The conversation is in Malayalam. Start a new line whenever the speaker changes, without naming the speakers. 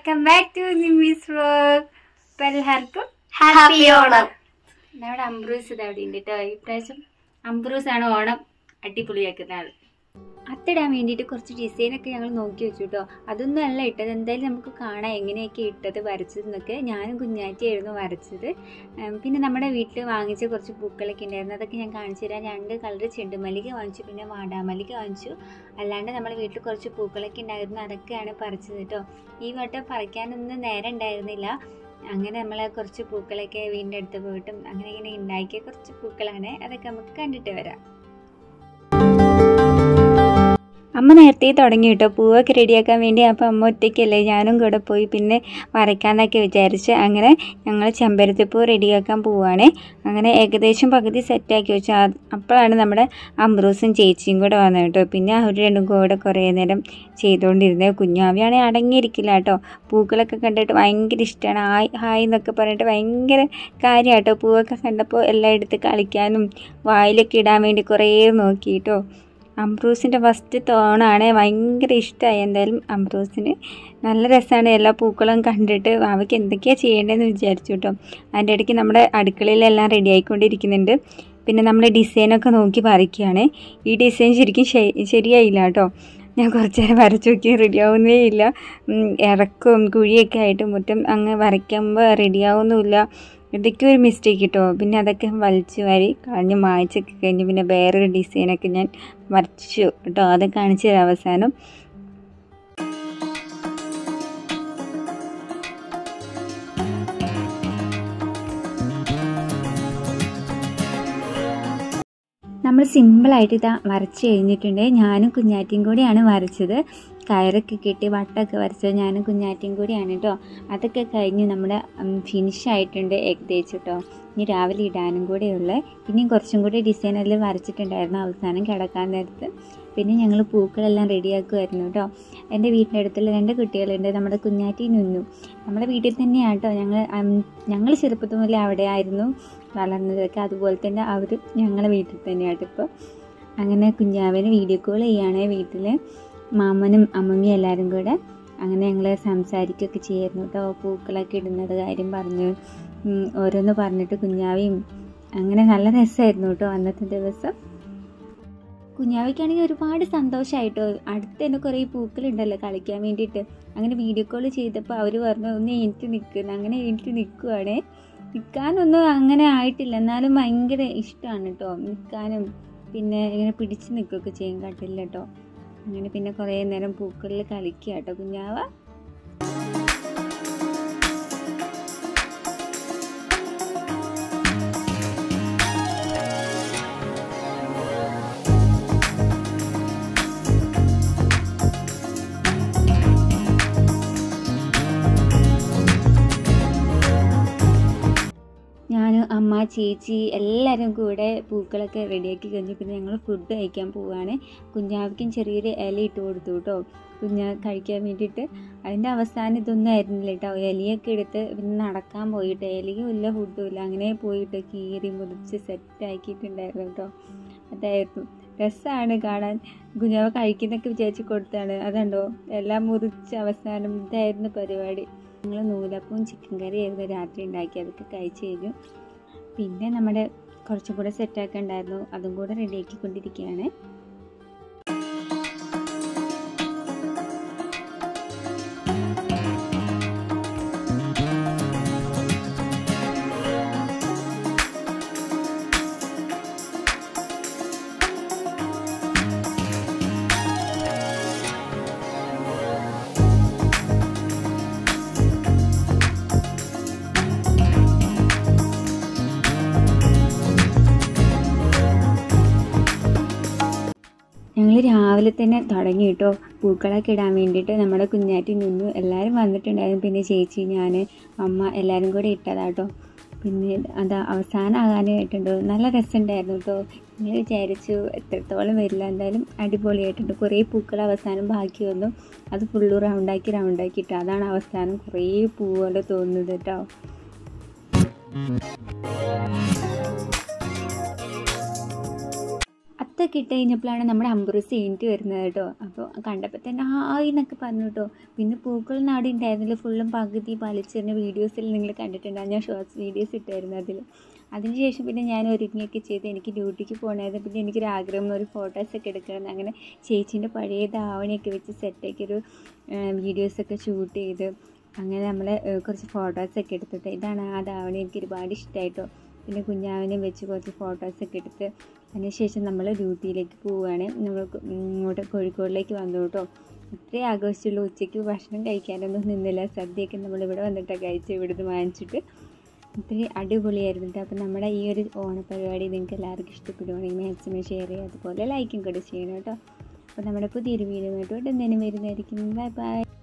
welcome back to Nimi's vlog ഇപ്പം എല്ലാവർക്കും
ഹാപ്പി ഓണം
നമ്മുടെ അംബ്രൂസ് ഇത് അവിടെ ഉണ്ട് കേട്ടോ ഇപ്രാവശ്യം അംബ്രൂസ് ആണ് ഓണം അടിപൊളിയാക്കുന്ന ആൾ അത്തിടാൻ വേണ്ടിയിട്ട് കുറച്ച് ഡിസൈനൊക്കെ ഞങ്ങൾ നോക്കി വെച്ചു കേട്ടോ അതൊന്നും അല്ല ഇട്ടത് എന്തായാലും നമുക്ക് കാണാം എങ്ങനെയൊക്കെ ഇട്ടത് വരച്ചതെന്നൊക്കെ ഞാനും കുഞ്ഞാറ്റിയായിരുന്നു വരച്ചത് ഉം, പിന്നെ നമ്മുടെ വീട്ടിൽ വാങ്ങിച്ച കുറച്ച് പൂക്കളൊക്കെ ഉണ്ടായിരുന്നു അതൊക്കെ ഞാൻ കാണിച്ചു തരാം രണ്ട് കളർ ചെണ്ടുമല്ലിക വാങ്ങിച്ചു പിന്നെ വാടാമല്ലിക വാങ്ങിച്ചു അല്ലാണ്ട് നമ്മുടെ വീട്ടിൽ കുറച്ച് പൂക്കളൊക്കെ ഉണ്ടായിരുന്നു അതൊക്കെയാണ് പറിച്ചത് കേട്ടോ ഈ വട്ടം പറിക്കാനൊന്നും നേരം ഉണ്ടായിരുന്നില്ല അങ്ങനെ നമ്മൾ കുറച്ച് പൂക്കളൊക്കെ വീടിൻ്റെ അടുത്ത് പോയിട്ടും അങ്ങനെ ഇങ്ങനെ ഉണ്ടാക്കിയ കുറച്ച് പൂക്കളാണ് അതൊക്കെ നമുക്ക് കണ്ടിട്ട് വരാം അമ്മ നേരത്തെ തുടങ്ങി കേട്ടോ പൂവൊക്കെ റെഡിയാക്കാൻ വേണ്ടി അപ്പോൾ അമ്മ ഒറ്റയ്ക്കല്ലേ ഞാനും കൂടെ പോയി പിന്നെ വരയ്ക്കാന്നൊക്കെ വിചാരിച്ച് അങ്ങനെ ഞങ്ങൾ ചെമ്പരത്തിപ്പൂ റെഡിയാക്കാൻ പോവുകയാണ് അങ്ങനെ ഏകദേശം പകുതി സെറ്റാക്കി വെച്ചു അത് അപ്പോഴാണ് നമ്മുടെ അമ്പ്രൂസും ചേച്ചിയും കൂടെ വന്നത് കേട്ടോ പിന്നെ അവർ രണ്ടും കൂടെ കുറേ നേരം ചെയ്തുകൊണ്ടിരുന്നത് കുഞ്ഞാവിയാണെങ്കിൽ അടങ്ങിയിരിക്കില്ല കേട്ടോ പൂക്കളൊക്കെ കണ്ടിട്ട് ഭയങ്കര ഇഷ്ടമാണ് ഹായ് ഹായ് എന്നൊക്കെ പറഞ്ഞിട്ട് ഭയങ്കര കാര്യമാട്ടോ പൂവൊക്കെ കണ്ടപ്പോൾ എല്ലാം എടുത്ത് കളിക്കാനും വായിലൊക്കെ ഇടാൻ വേണ്ടി കുറേ നോക്കി കേട്ടോ അംബ്രൂസിൻ്റെ ഫസ്റ്റ് തോണാണ് ഭയങ്കര ഇഷ്ടമായി എന്തായാലും അംബ്രൂസിന് നല്ല രസമാണ് എല്ലാ പൂക്കളും കണ്ടിട്ട് അവയ്ക്ക് എന്തൊക്കെയാണ് ചെയ്യേണ്ടതെന്ന് വിചാരിച്ചു കേട്ടോ അതിൻ്റെ ഇടയ്ക്ക് നമ്മുടെ അടുക്കളയിലെല്ലാം റെഡി ആയിക്കൊണ്ടിരിക്കുന്നുണ്ട് പിന്നെ നമ്മൾ ഡിസൈനൊക്കെ നോക്കി പറിക്കുകയാണ് ഈ ഡിസൈൻ ശരിക്കും ശരി- ശരിയായില്ല കേട്ടോ ഞാൻ കുറച്ച് നേരം വരച്ചു നോക്കി റെഡിയാവുന്നേ ഇല്ല ഉം, ഇറക്കവും കുഴിയൊക്കെ ആയിട്ട് മുറ്റം അങ്ങ് വരയ്ക്കുമ്പോൾ റെഡിയാവുന്നുമില്ല ഇടയ്ക്ക് ഒരു മിസ്റ്റേക്ക് കിട്ടോ പിന്നെ അതൊക്കെ വലിച്ചു വാരി കളഞ്ഞ് മായ്ച്ചൊക്കെ കഴിഞ്ഞ് പിന്നെ വേറൊരു ഡിസൈനൊക്കെ ഞാൻ വരച്ചു കേട്ടോ അത് കാണിച്ചു തരാം അവസാനം നമ്മൾ സിമ്പിളായിട്ട് ഇതാ വരച്ച് കഴിഞ്ഞിട്ടുണ്ട് ഞാനും കുഞ്ഞാറ്റിയും കൂടിയാണ് വരച്ചത് കയറൊക്കെ കെട്ടി വട്ടമൊക്കെ വരച്ചത് ഞാനും കുഞ്ഞാറ്റിയും കൂടിയാണ് കേട്ടോ അതൊക്കെ കഴിഞ്ഞ് നമ്മുടെ ഫിനിഷ് ആയിട്ടുണ്ട് ഏകദേശം കേട്ടോ ഇനി രാവിലെ ഇടാനും കൂടെ ഉള്ളത് ഇനിയും കുറച്ചും കൂടി ഡിസൈനെല്ലാം വരച്ചിട്ടുണ്ടായിരുന്നു അവസാനം കിടക്കാൻ നേരത്ത് പിന്നെ ഞങ്ങൾ പൂക്കളെല്ലാം റെഡിയാക്കുമായിരുന്നു കേട്ടോ എൻ്റെ വീട്ടിൻ്റെ അടുത്തുള്ള രണ്ട് കുട്ടികളുണ്ട് നമ്മുടെ കുഞ്ഞാറ്റി നിന്നു നമ്മുടെ വീട്ടിൽ തന്നെയാണ് കേട്ടോ ഞങ്ങൾ ഞങ്ങൾ ചെറുപ്പത്തിൽ മുതലേ അവിടെ ആയിരുന്നു വളർന്നതൊക്കെ അതുപോലെ തന്നെ അവർ ഞങ്ങളെ വീട്ടിൽ തന്നെയായിട്ട് ഇപ്പോൾ അങ്ങനെ കുഞ്ഞാവിന് വീഡിയോ കോൾ ചെയ്യാണ് വീട്ടിൽ മാമനും അമ്മമ്മയും എല്ലാവരും കൂടെ അങ്ങനെ ഞങ്ങൾ സംസാരിക്കുകയൊക്കെ ചെയ്യായിരുന്നു കേട്ടോ പൂക്കളൊക്കെ ഇടുന്നത് കാര്യം പറഞ്ഞു ഉം, ഓരോന്ന് പറഞ്ഞിട്ട് കുഞ്ഞാവിയും അങ്ങനെ നല്ല രസമായിരുന്നു കേട്ടോ അന്നത്തെ ദിവസം കുഞ്ഞാവയ്ക്കാണെങ്കിൽ ഒരുപാട് സന്തോഷമായിട്ടോ അടുത്ത് തന്നെ കുറേ പൂക്കളുണ്ടല്ലോ കളിക്കാൻ വേണ്ടിയിട്ട് അങ്ങനെ വീഡിയോ കോൾ ചെയ്തപ്പോൾ അവർ പറഞ്ഞു ഒന്ന് എനിക്ക് നിൽക്കുന്നു അങ്ങനെ എനിക്ക് നിൽക്കുവാണേ നിൽക്കാനൊന്നും അങ്ങനെ ആയിട്ടില്ല എന്നാലും ഭയങ്കര ഇഷ്ടമാണ് കേട്ടോ നിൽക്കാനും പിന്നെ ഇങ്ങനെ പിടിച്ച് നിൽക്കുകയൊക്കെ ചെയ്യും കട്ടില്ല കേട്ടോ അങ്ങനെ പിന്നെ കുറേ നേരം പൂക്കളിൽ കളിക്കുക കേട്ടോ കുഞ്ഞാവ ഞാൻ അമ്മ ചേച്ചി എല്ലാവരും കൂടെ പൂക്കളൊക്കെ റെഡിയാക്കി കഴിഞ്ഞു പിന്നെ ഞങ്ങൾ ഫുഡ് കഴിക്കാൻ പോവുകയാണ് കുഞ്ഞാവിക്കും ചെറിയൊരു ഇല ഇട്ട് കൊടുത്തു കേട്ടോ കുഞ്ഞാ കഴിക്കാൻ വേണ്ടിയിട്ട് അതിൻ്റെ അവസാനം ഇതൊന്നും ആയിരുന്നില്ല കേട്ടോ ഇലയൊക്കെ എടുത്ത് പിന്നെ നടക്കാൻ പോയിട്ട് ഇലയും ഇല്ല ഫുഡും ഇല്ല അങ്ങനെ പോയിട്ട് കീറി മുറിച്ച് സെറ്റാക്കിയിട്ടുണ്ടായിരുന്നു കേട്ടോ അതായിരുന്നു രസമാണ് കാണാൻ കുഞ്ഞാവ് കഴിക്കുന്നൊക്കെ വിചാരിച്ച് കൊടുത്താണ് അതുണ്ടോ എല്ലാം മുറിച്ച് അവസാനം ഇതായിരുന്നു പരിപാടി ഞങ്ങൾ നൂലപ്പവും ചിക്കൻ കറിയായിരുന്നു രാത്രി ഉണ്ടാക്കി അതൊക്കെ കഴിച്ച് കഴിഞ്ഞു പിന്നെ നമ്മുടെ കുറച്ചും കൂടെ സെറ്റാക്കി ഉണ്ടായിരുന്നു അതും കൂടെ റെഡിയാക്കിക്കൊണ്ടിരിക്കുകയാണ് ഞങ്ങൾ രാവിലെ തന്നെ തുടങ്ങി കേട്ടോ പൂക്കളൊക്കെ ഇടാൻ വേണ്ടിയിട്ട് നമ്മുടെ കുഞ്ഞാറ്റി നിന്നു എല്ലാവരും വന്നിട്ടുണ്ടായിരുന്നു പിന്നെ ചേച്ചി ഞാൻ അമ്മ എല്ലാവരും കൂടെ ഇട്ടതാട്ടോ പിന്നെ അത് അവസാനമാകാനായിട്ടുണ്ട് നല്ല രസമുണ്ടായിരുന്നു കേട്ടോ ഞങ്ങൾ വിചാരിച്ചു എത്രത്തോളം വരില്ല എന്തായാലും അടിപൊളിയായിട്ടുണ്ട് കുറേ പൂക്കൾ അവസാനം ബാക്കി വന്നു അത് ഫുള്ള് റൗണ്ടാക്കി റൗണ്ടാക്കി ഇട്ടു അതാണ് അവസാനം കുറേ പൂ പോലെ തോന്നുന്നത് കേട്ടോ പത്തൊക്കെ ഇട്ട് കഴിഞ്ഞപ്പോഴാണ് നമ്മുടെ അമ്പൂർസ് എണീറ്റ് വരുന്നത് കേട്ടോ അപ്പോൾ കണ്ടപ്പോൾ തന്നെ ഹായ് എന്നൊക്കെ പറഞ്ഞു കേട്ടോ പിന്നെ പൂക്കൾ നാട് ഉണ്ടായിരുന്നില്ല ഫുള്ളും പകുതി പലിച്ചിരുന്ന വീഡിയോസിൽ നിങ്ങൾ കണ്ടിട്ടുണ്ടാകും ഞാൻ ഷോർട്സ് വീഡിയോസ് ഇട്ടായിരുന്നു അതിൽ അതിനുശേഷം പിന്നെ ഞാൻ ഒരുങ്ങിയൊക്കെ ചെയ്ത് എനിക്ക് ഡ്യൂട്ടിക്ക് പോകണമായിരുന്നു പിന്നെ എനിക്കൊരു ആഗ്രഹം ഒരു ഫോട്ടോസൊക്കെ എടുക്കണം അങ്ങനെ ചേച്ചീൻ്റെ പഴയ ധാവണിയൊക്കെ വെച്ച് സെറ്റാക്കി ഒരു വീഡിയോസൊക്കെ ഷൂട്ട് ചെയ്ത് അങ്ങനെ നമ്മൾ കുറച്ച് ഫോട്ടോസൊക്കെ എടുത്തിട്ട് ഇതാണ് ആ ധാവണി എനിക്ക് ഒരുപാട് ഇഷ്ടമായിട്ടോ പിന്നെ കുഞ്ഞാവിനെ വെച്ച് കുറച്ച് ഫോട്ടോസൊക്കെ എടുത്ത് അതിനുശേഷം നമ്മൾ ഡ്യൂട്ടിയിലേക്ക് പോവുകയാണ് നമ്മൾ ഇങ്ങോട്ട് കോഴിക്കോടിലേക്ക് വന്നു കേട്ടോ ഇത്രയും ആഘോഷിച്ചുള്ള ഉച്ചയ്ക്ക് ഭക്ഷണം കഴിക്കാനൊന്നും നിന്നില്ല സദ്യയൊക്കെ നമ്മളിവിടെ വന്നിട്ടാണ് കഴിച്ച് ഇവിടുന്ന് വാങ്ങിച്ചിട്ട് ഇത്തിരി അടിപൊളിയായിരുന്നു കേട്ടോ അപ്പോൾ നമ്മുടെ ഈ ഒരു ഓണപരിപാടി നിങ്ങൾക്ക് എല്ലാവർക്കും ഇഷ്ടപ്പെടുവാണെങ്കിൽ മാക്സിമം ഷെയർ ചെയ്യുക അതുപോലെ ലൈക്കും കൂടെ ചെയ്യണം കേട്ടോ അപ്പോൾ നമ്മുടെ പുതിയൊരു വീഡിയോ ആയിട്ട് ഉടൻ തന്നെ വരുന്നതായിരിക്കും ബൈ ബൈ